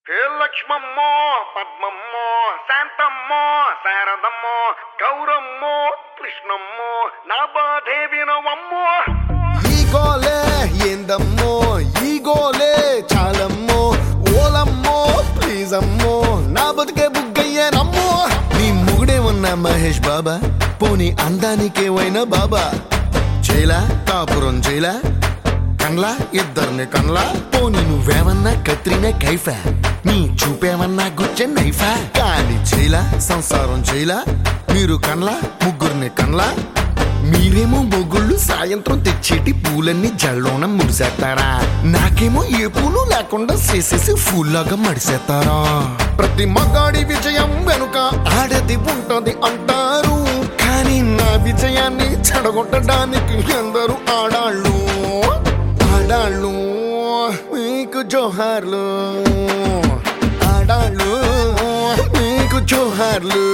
హే లక్ష్మమ్మో పద్మమ్మో శాంతమ్మో శారదమ్మో గౌరమ్మో కృష్ణమ్మో నా బాధే వినవమ్మో ఈ గోలే ఏందమ్మో ఈ గోలే చాలమ్మో ఓలమ్మో ప్లీజ్ అమ్మో నా బతుకే బుగ్గయ్యేనమ్మో నీ ముగుడే ఉన్న మహేష్ బాబా పోనీ అందానికేవైనా బాబా జైలా కాపురం జైలా కండ్లా ఇద్దరిని కండ్లా పోనీ నువ్వేమన్నా కత్రినే కైఫా నీ చూపేమన్నా గుచ్చే నైఫా కానీ జైలా సంసారం జైలా మీరు కండ్లా ముగ్గురిని కండ్లా మీరేమో మొగుళ్ళు సాయంత్రం తెచ్చేటి పూలన్నీ జల్లోన ముడిసేస్తారా నాకేమో ఏ పూలు లేకుండా చేసేసి ఫూల్లాగా మడిసేస్తారా ప్రతి మగాడి విజయం వెనుక ఆడది ఉంటది అంటారు కానీ నా విజయాన్ని చెడగొట్టడానికి అందరూ ఆడాళ్ళు ఆడాళ్ళు మీకు జోహార్లు ఆడాళ్ళు మీకు జోహార్లు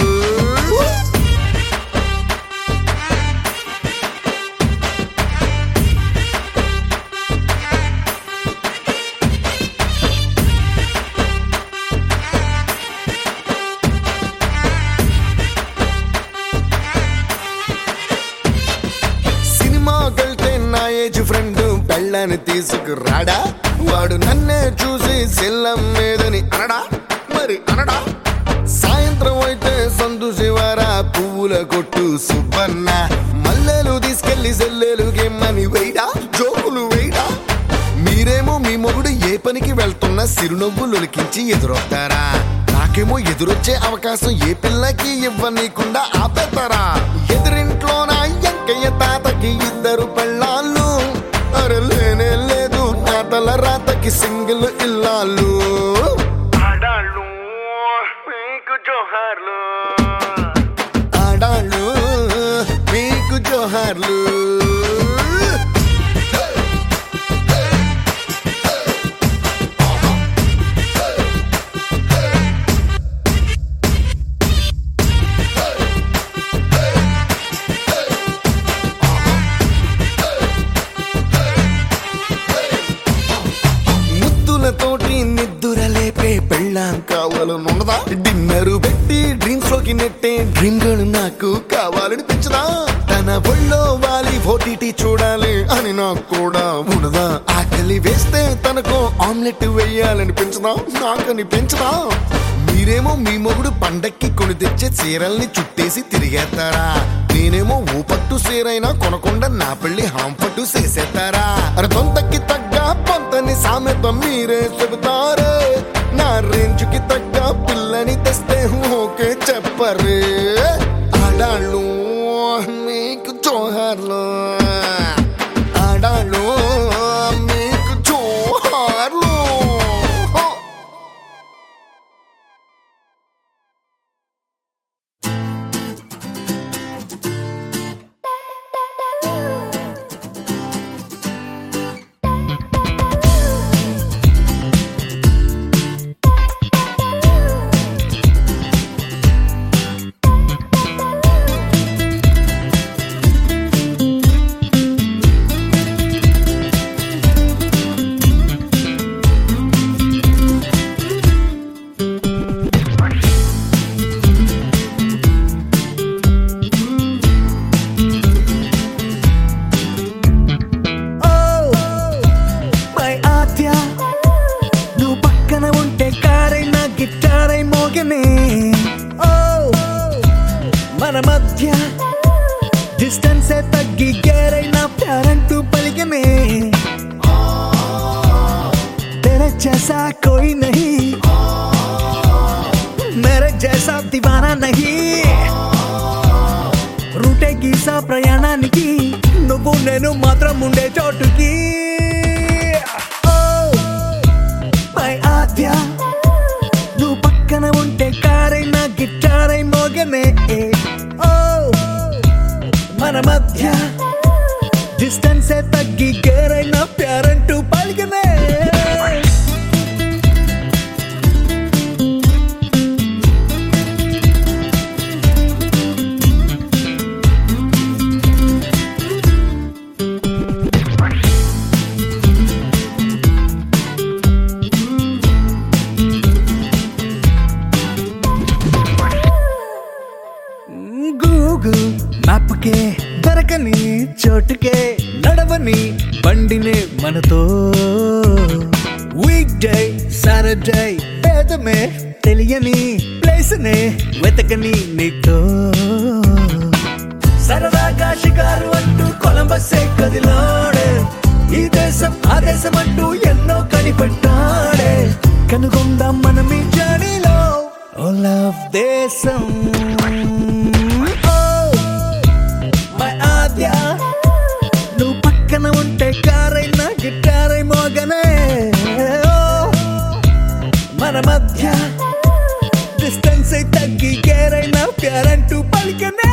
సినిమాకెళ్తే నా ఏజ్ ఫ్రెండ్ పెళ్ళని తీసుకురాడా వాడు నన్నే చూసి సెల్లం మీదని అనడా మరి అనడా సాయంత్రం అయితే సందు శివారా పువ్వుల కొట్టు సుబ్బన్న మల్లెలు తీసుకెళ్లి సెల్లెలు గెమ్మని వేయడా జోకులు వేయడా మీరేమో మీ మొగుడు ఏ పనికి వెళ్తున్నా సిరునవ్వులొలికించి ఎదురొస్తారా నాకేమో ఎదురొచ్చే అవకాశం ఏ పిల్లకి ఇవ్వనీకుండా ఆపేస్తారా ఎదురింట్లో నా ఎంకయ్య తాతకి ఇద్దరు పెళ్ళాళ్ళు అరే లేనే లేదు నా తల రాతకి సింగిల్ ఇల్లాళ్ళు ఆడాళ్ళు మీకు జోహార్లు ఆడాళ్ళు మీకు జోహార్లు ముద్దులతోటి నిద్దుర లేపే పెళ్ళాం కావాలనున్నదా డిన్నరు పెట్టి డ్రీమ్స్ లోకి నెట్టే డ్రీమ్ గర్ల్ నాకు కావాలనిపించదా తన ఒళ్ళో వాలి ఓటీటీ చూడాలి అని నాకు కూడా ఉన్నదా ఆకలి వేస్తే తనకు ఆమ్లెట్ వేయాలనిపించదా నాకు అనిపించదా మీరేమో మీ మొగుడు పండక్కి కొని తెచ్చే చీరల్ని చుట్టేసి తిరిగేస్తారా నేనేమో ఓ పట్టు చీరైనా కొనకుండా నా పెళ్లి హాంపట్టు చేసేస్తారా అరే తొంతకి తగ్గ పొంతని సామెత మీరే చెబుతారే నా రేంజ్ కి తగ్గ పిల్లని తెస్తే ఓకే చెప్పరే ఆడాళ్ళు మీకు జోహార్లు ఆడాళ్ళు మీకు జోహార్లు హో. మై ఆద్య నువ్వు పక్కన ఉంటే కారైనా గిటారై మోగనే ఓ మన మధ్య డిస్టెన్స్ తగ్గి గేరైనా ప్యారంటూ పలికనే तेरे जैसा कोई नहीं मेरे जैसा दीवाना नहीं రూటే గీసా ప్రయాణానికి నువ్వు నేను మాత్రం ఉండే చోటుకి ఓ, మై ఆద్య నువ్వు పక్కన ఉంటే కారైనా గిటారై మోగనే ఓ మన మధ్య డిస్టెన్స్ తగ్గి గేరైనా ప్యారంటూ పలికనే మనతో వీక్ డే సాటర్డే భేదమే తెలియని ప్లేస్ నే వెతకని నీతో సరదాగా షికారు అంటూ కొలంబస్సే కదిలాడే ఈ దేశం ఆ దేశం అంటూ ఎన్నో కనిపెట్టాడే కనుగొందాం మనం ఈ జర్నీలో ఓ లవ్ దేశం Oh, my ఆద్య నువ్వు పక్కన ఉంటే కారైనా గిటారై మోగనే Oh, మన మధ్య డిస్టెన్స్ తగ్గి కేరైనా ప్యారంటూ పలికనే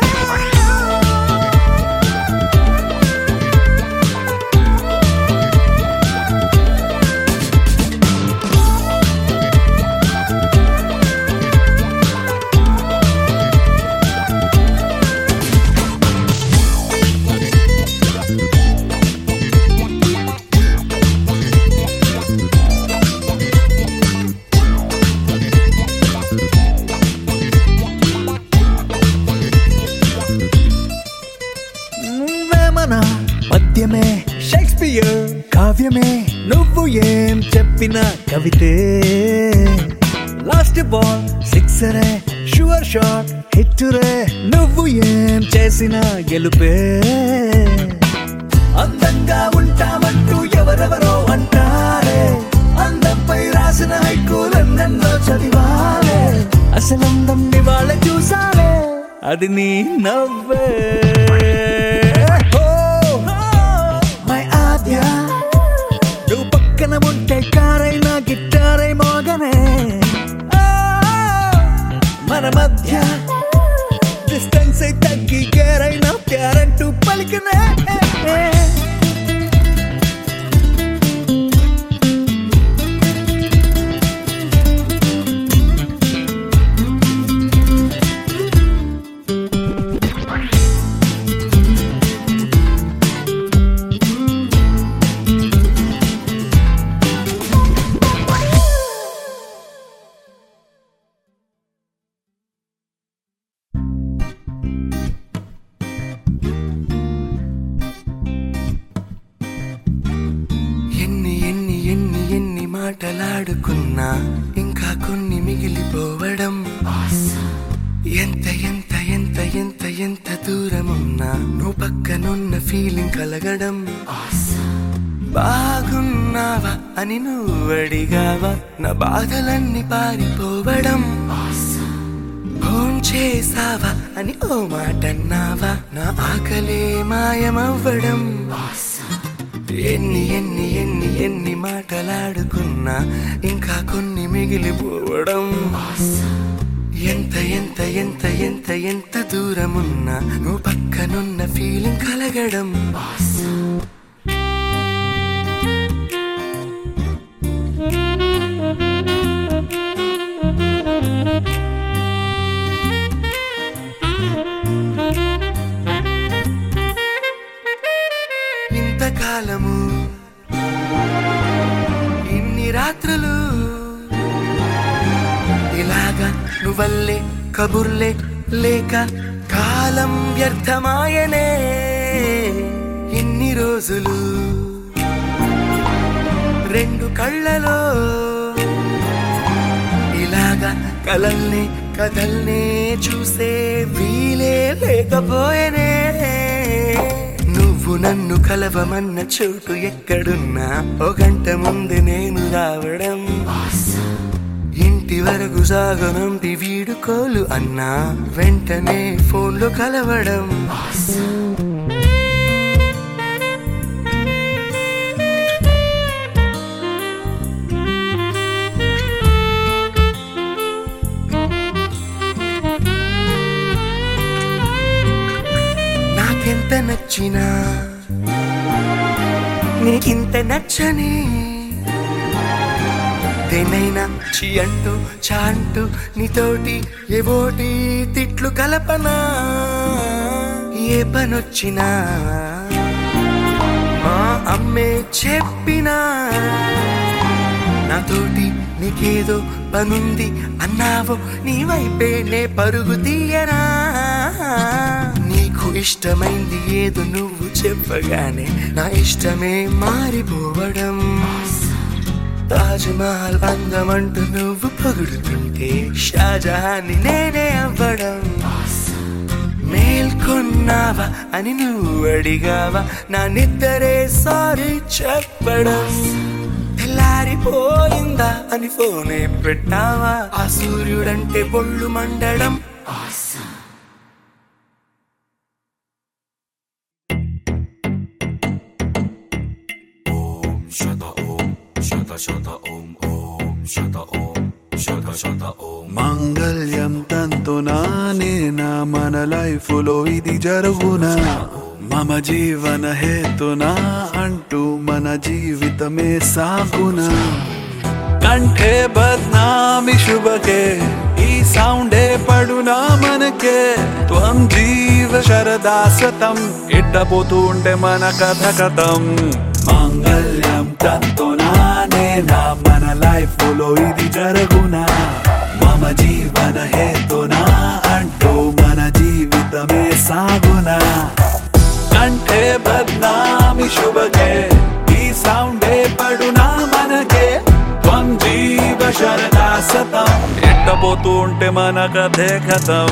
వేమన పద్యమే షేక్స్పియర్ కావ్యమే నువ్వు ఏం చెప్పిన కవితే లాస్ట్ బాల్ సిక్సరే షూర్ షాట్ హిట్టురే నువ్వు ఏం చేసిన గెలుపే అందంగా ఉంటామంటూ ఎవరెవరో అంటారే అందంపై రాసిన హైకూలెన్నెన్నో చదివాలే అసలందం వాళ్ళ చూసాలే అది నీ నవ్వే మై ఆద్య నువ్వు పక్కన ఉంటే కారైనా గిటారై మోగనే ఆ, మన మధ్య డిస్టెన్స్ తగ్గి కేరైనా ప్యారంటూ పలికనే ఎన్ని ఎన్ని ఎన్ని ఎన్ని మాటలాడుకున్నా ఇంకా కొన్ని మిగిలిపోవడం ఎంత ఎంత ఎంత ఎంత ఎంత దూరమున్నా నువ్వు పక్కనున్న ఫీలింగ్ కలగడం బాగున్నావా అని నువ్వు అడిగావా నా బాధలన్నీ పారిపోవడం ఫోన్ చేసావా అని ఓ మాట అన్నావా నా ఆకలే మాయమవ్వడం ఎన్ని ఎన్ని ఎన్ని ఎన్ని మాటలాడుకున్నా ఇంకా కొన్ని మిగిలిపోవడం ఎంత ఎంత ఎంత ఎంత ఎంత దూరమున్నా నువ్వు పక్కనున్న ఫీలింగ్ కలగడం ఇంతకాలము ఇన్ని రాత్రులు ఇలాగా నువ్వల్లే కబుర్లే లేక కాలం వ్యర్థమాయనే ఇన్ని రోజులు రెండు కళ్ళలో ఇలాగా కలల్ని కథల్నే చూసే వీలే లేకపోయేనే నువ్వు నన్ను కలవమన్న చోటు ఎక్కడున్నా ఓ గంట ముందు నేను రావడం ఇంటి వరకు సాగనంపి వీడుకోలు అన్నా వెంటనే ఫోన్లో కలవడం నాకెంత నచ్చినా నీకింత నచ్చని దేనైనా చి అంటూ చా అంటూ నీతోటి ఏవోటి తిట్లు కలపనా ఏ పనొచ్చినా మా అమ్మే చెప్పినా నాతోటి నీకేదో పనుంది అన్నావో నీ వైపే నే పరుగు తీయనా నీకు ఇష్టమైంది ఏదో నువ్వు చెప్పగానే నా ఇష్టమే మారిపోవడం తాజ్ మహల్ అందమంటూ నువ్వు పొగుడుతుంటే షాజహాన్ని నేనే అవ్వడం మేల్కొన్నావా అని నువ్వు అడిగావా నా నిద్దరే సారీ చెప్పడం తెల్లారిపోయిందా అని ఫోనే పెట్టావా ఆ సూర్యుడంటే బొళ్ళు మండడం మాంగళ్యం తంతునా నేనా మన లైఫ్ లో ఇది జరుగునా మమ జీవన హేతునా అంటూ మన జీవితమే సాగునా కంఠే బద్నామి శుభకే ఈ సౌండే పడునా మనకే త్వం జీవ శరదాసతం ఇట్టపోతూ ఉంటే మన కథ కథం మాంగళ్యం తంతునా నేనా మన లైఫ్ లో ఇది జరుగునా మమ జీవన హేతునా అంటూ మన జీవితమే సాగునా కంఠే బద్నామి శుభకే ఈ సౌండే పడునా మనకే త్వం జీవ శరదా సతం ఎట్టబోతూ ఉంటే మన కథే కథం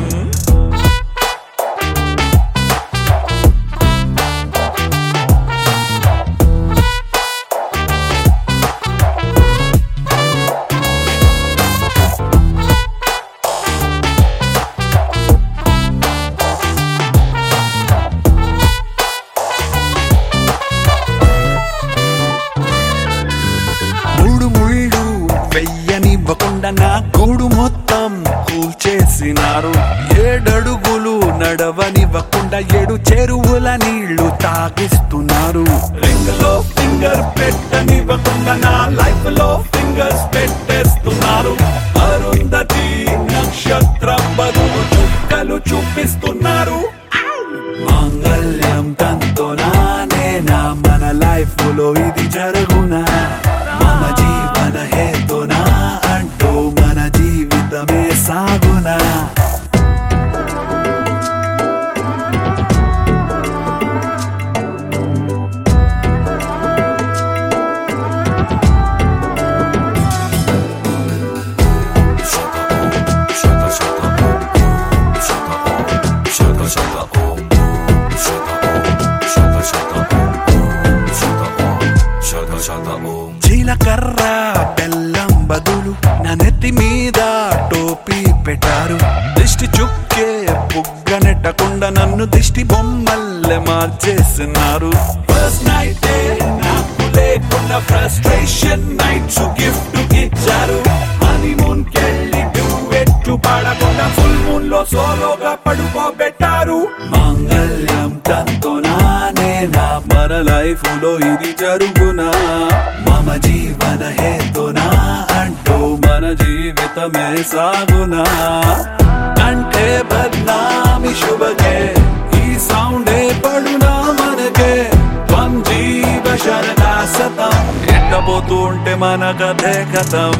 మూడు ముళ్ళు వెయ్యనివ్వకుండా నా గూడు మొత్తం కూల్చేసినారు ఏడడుగులు నడవనివ్వకుండా ఏడు చెరువుల నీళ్లు తాగిస్తున్నారు రింగ్ లో ఫింగర్ పెట్టనివ్వకుండా నా లైఫ్ లో ఫింగర్స్ పెట్టేస్తున్నారు అరుంధతి నక్షత్రం బదులు చుక్కలు చూపిస్తున్నారు మాంగళ్యం తంతోనా నేనా మన లైఫ్ లో ఇది జరుగునా మమ జీవన హేతునా అంటూ మన జీవితమే సాగునా జీలకర్ర బెల్లం బదులు నా నెత్తి మీద టోపీ పెట్టారు దిష్టి చుక్కే పుగ్గనెట్టకుండా నన్ను దిష్టి బొమ్మల్లే మార్చేస్తున్నారు ఫస్ట్ నైట్ నాకు లేకుండా ఫ్రస్ట్రేషన్ నైట్స్ గిఫ్ట్ ఇచ్చారు హనీమూన్ కెళ్ళి డ్యూయెట్ పాడకుండా ఫుల్ మూన్ లో సోలోగా పడుకోబెట్టారు మాంగళ్యం తంతోనా నేనా మన లైఫ్ లో ఇది జరుగునా మమ జీవన హేతునా అంటూ మన జీవితమే సాగునా కంటే బద్నామి శుభకే ఈ సౌండే పడునా మనకే త్వం జీవ శరదా సతం ఎట్టబోతూ ఉంటే మన కథే కథం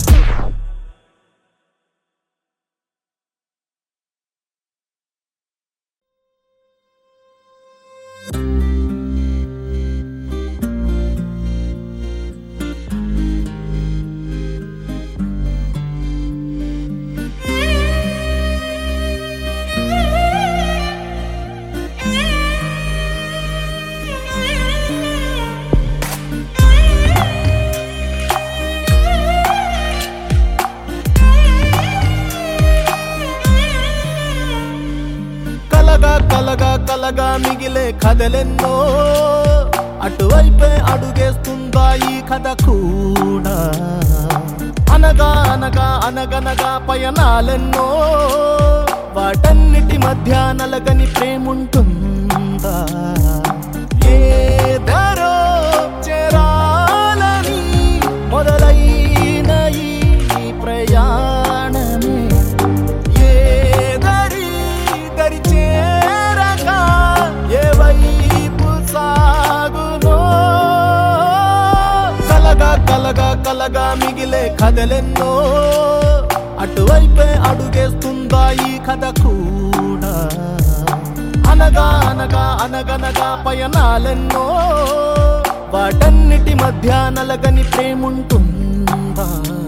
కలగా కలగా కలగా మిగిలే కథలెన్నో అటువైపే అడుగేస్తుందా ఈ కథ కూడా అనగా అనగా అనగనగా పయనాలెన్నో వాటన్నిటి మధ్య నలగని ప్రేముంటుందా ఏ దారో చేరాలని మొదలైన ఈ ప్రయాణమే ఏ దరి దరి చేరక ఏ వైపు సాగునో కలగా కలగా కలగా మిగిలే కథలెన్నో అటువైపే అడుగేస్తుందా ఈ కథ కూడా అనగా అనగా అనగనగా పయనాలెన్నో వాటన్నిటి మధ్య నలగని ప్రేముంటుందా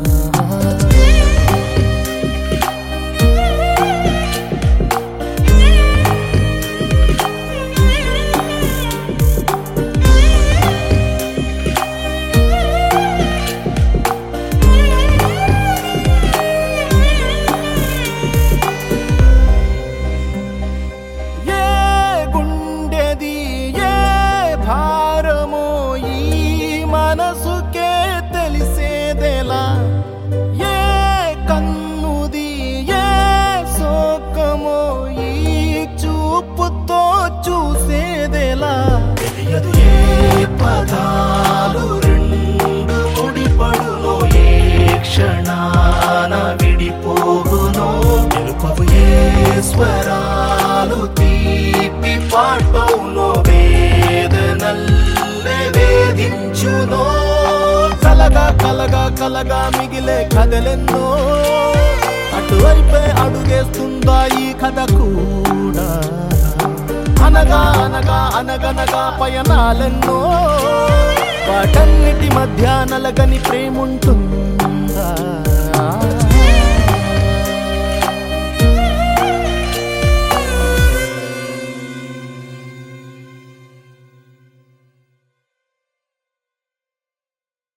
ఏ గుండెది ఏ భారమో ఈ మనసుకే తెలిసేదెలా ఏ కన్నుది ఏ శోకమో ఈ చూపుతో చూసేదెలా తెలియదు ఏ పదాలు రెండు ముడిపడునో ఏ క్షణాన విడిపోగునో తెలుపవు ఏ స్వరాలు తీపి పాటవునో వేదనల్లే వేధించునో కలగా కలగా కలగా మిగిలే కథలెన్నో అటువైపే అడుగేస్తుందా ఈ కథ కూడా అనగా అనగా అనగనగా పయనాలెన్నో వాటన్నిటి మధ్య నలగని ప్రేముంటుందా